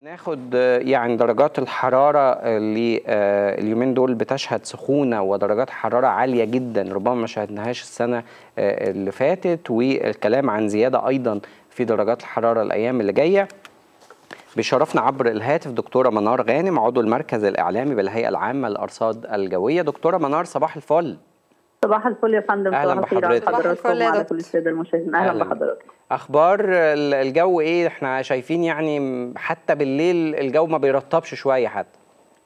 ناخد يعني درجات الحرارة اللي آه، اليومين دول بتشهد سخونة ودرجات حرارة عالية جدا ربما ما شاهدناهاش السنة آه، اللي فاتت والكلام عن زيادة أيضا في درجات الحرارة الأيام اللي جاية بيشرفنا عبر الهاتف دكتورة منار غانم عضو المركز الإعلامي بالهيئة العامة للأرصاد الجوية دكتورة منار صباح الفل صباح الفل يا فندم أهلاً صباح الخير على بحضرتك. صباح حضراتكم الفل يا وعلى دكتور. كل الساده المشاهدين اهلا بحضراتكم أخبار ال- الجو إيه احنا شايفين يعني حتى بالليل الجو ما بيرطبش شوية حتى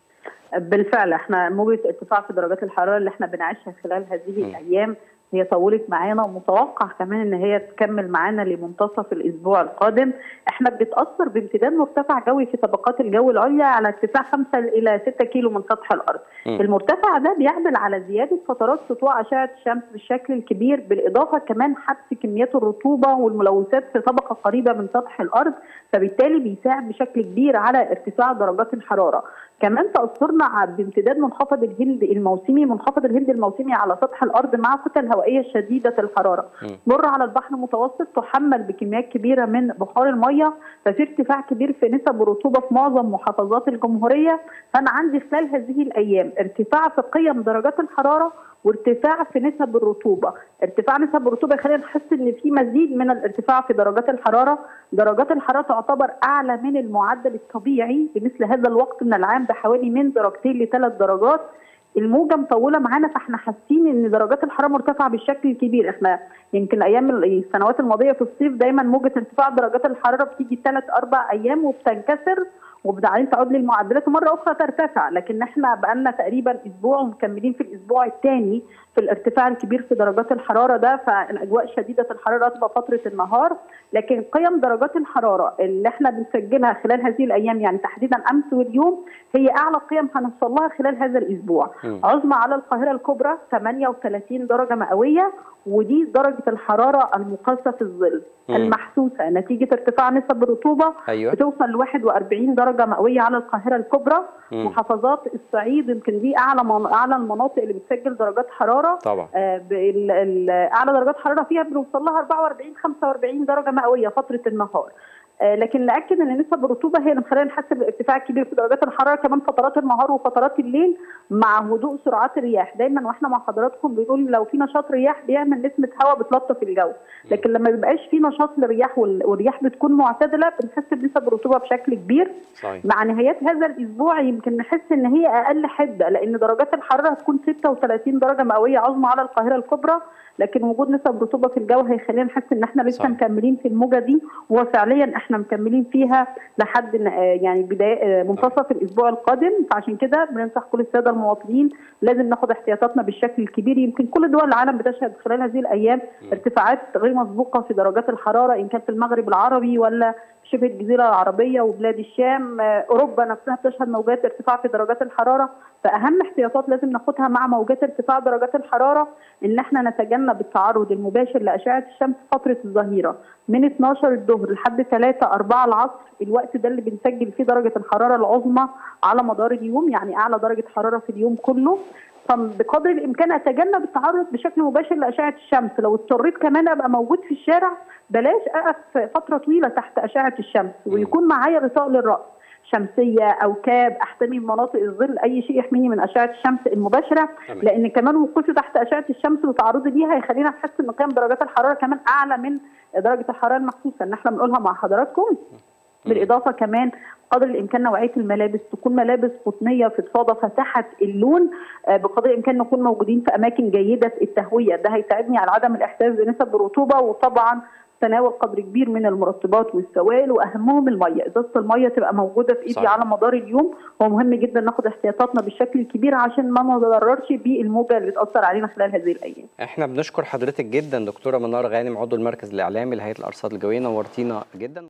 بالفعل احنا موجه ارتفاع في درجات الحراره اللي احنا بنعيشها خلال هذه الايام هي طولت معانا ومتوقع كمان ان هي تكمل معانا لمنتصف الاسبوع القادم احنا بنتاثر بامتداد مرتفع جوي في طبقات الجو العليا على ارتفاع 5 الى 6 كيلو من سطح الارض مم. المرتفع ده بيعمل على زياده فترات سطوع اشعه الشمس بالشكل الكبير بالاضافه كمان حبس كميات الرطوبه والملوثات في طبقه قريبه من سطح الارض فبالتالي بيساعد بشكل كبير على ارتفاع درجات الحراره كمان تاثرنا ع- بامتداد منخفض الهند الموسمي منخفض الهند الموسمي على سطح الارض مع كتل هوائيه شديده الحراره مم. مر على البحر المتوسط تحمل بكميات كبيره من بخار الميه ففي ارتفاع كبير في نسب الرطوبه في معظم محافظات الجمهوريه فانا عندي خلال هذه الايام ارتفاع في قيم درجات الحراره وارتفاع في نسب الرطوبه، ارتفاع نسب الرطوبه يخلينا نحس ان في مزيد من الارتفاع في درجات الحراره، درجات الحراره تعتبر اعلى من المعدل الطبيعي لمثل هذا الوقت من العام بحوالي من درجتين لثلاث درجات، الموجه مطوله معانا فاحنا حاسين ان درجات الحراره مرتفعه بالشكل الكبير، احنا يمكن ايام ال- السنوات الماضيه في الصيف دايما موجه ارتفاع درجات الحراره بتيجي ثلاث اربع ايام وبتنكسر وبعدين تعود للمعدلات ومره اخرى ترتفع لكن احنا بقالنا تقريبا اسبوع ومكملين في الاسبوع الثاني في الارتفاع الكبير في درجات الحراره ده فالاجواء شديده الحراره تبقى فتره النهار لكن قيم درجات الحراره اللي احنا بنسجلها خلال هذه الايام يعني تحديدا امس واليوم هي اعلى قيم هنوصل لها خلال هذا الاسبوع مم. عظمى على القاهره الكبرى 38 درجه مئويه ودي درجه الحراره المقاسه في الظل مم. المحسوسه نتيجه ارتفاع نسب الرطوبه أيوه بتوصل ل 41 درجه مئويه على القاهره الكبرى مم. محافظات الصعيد يمكن دي اعلى من اعلى المناطق اللي بتسجل درجات حراره طبعا آه، بال- ال- اعلى درجات حراره فيها بنوصل لها 44 45 درجه مئويه فتره النهار آه، لكن ناكد ان نسب الرطوبه هي اللي مخلينا نحس بارتفاع كبير في درجات الحراره كمان فترات النهار وفترات الليل مع هدوء سرعات الرياح دايما واحنا مع حضراتكم بنقول لو في نشاط رياح بيعمل نسمه هواء بتلطف الجو لكن لما بيبقاش في نشاط للرياح وال- والرياح بتكون معتدله بنحس بنسب الرطوبه بشكل كبير صحيح مع نهايات هذا الاسبوع يمكن نحس ان هي اقل حده لان درجات الحراره هتكون 36 درجه مئويه عظمى على القاهره الكبرى لكن وجود نسب رطوبه في الجو هيخلينا نحس ان احنا لسه صح. مكملين في الموجه دي وفعليا احنا مكملين فيها لحد ن- آه يعني بدايه آه منتصف الاسبوع القادم فعشان كده بننصح كل الساده المواطنين لازم ناخد احتياطاتنا بالشكل الكبير يمكن كل دول العالم بتشهد خلال هذه الايام ارتفاعات غير مسبوقه في درجات الحراره ان كان في المغرب العربي ولا شبه الجزيره العربيه وبلاد الشام آه، اوروبا نفسها بتشهد موجات ارتفاع في درجات الحراره فاهم احتياطات لازم ناخدها مع موجات ارتفاع درجات الحراره ان احنا نتجنب التعرض المباشر لاشعه الشمس فتره الظهيره من 12 الظهر لحد 3 4 العصر الوقت ده اللي بنسجل فيه درجه الحراره العظمى على مدار اليوم يعني اعلى درجه حراره في اليوم كله فبقدر الامكان اتجنب التعرض بشكل مباشر لاشعه الشمس لو اضطريت كمان ابقى موجود في الشارع بلاش اقف فتره طويله تحت اشعه الشمس ويكون معايا غطاء للراس شمسيه او كاب احتمي بمناطق الظل اي شيء يحميني من اشعه الشمس المباشره تمام. لان كمان وقوفي تحت اشعه الشمس وتعرضي ليها هيخلينا نحس ان قيم درجات الحراره كمان اعلى من درجه الحراره المحسوسه ان احنا بنقولها مع حضراتكم بالاضافه كمان قدر الامكان نوعيه الملابس تكون ملابس قطنيه فضفاضه فاتحه اللون آه، بقدر الامكان نكون موجودين في اماكن جيده التهويه ده هيساعدني على عدم الاحساس بنسب الرطوبه وطبعا تناول قدر كبير من المرطبات والسوائل واهمهم الميه ازازه الميه تبقى موجوده في ايدي صحيح. على مدار اليوم هو مهم جدا ناخد احتياطاتنا بالشكل الكبير عشان ما نتضررش بالموجه اللي بتاثر علينا خلال هذه الايام احنا بنشكر حضرتك جدا دكتورة منار غانم عضو المركز الإعلامي لهيئة الأرصاد الجوية نورتينا جدا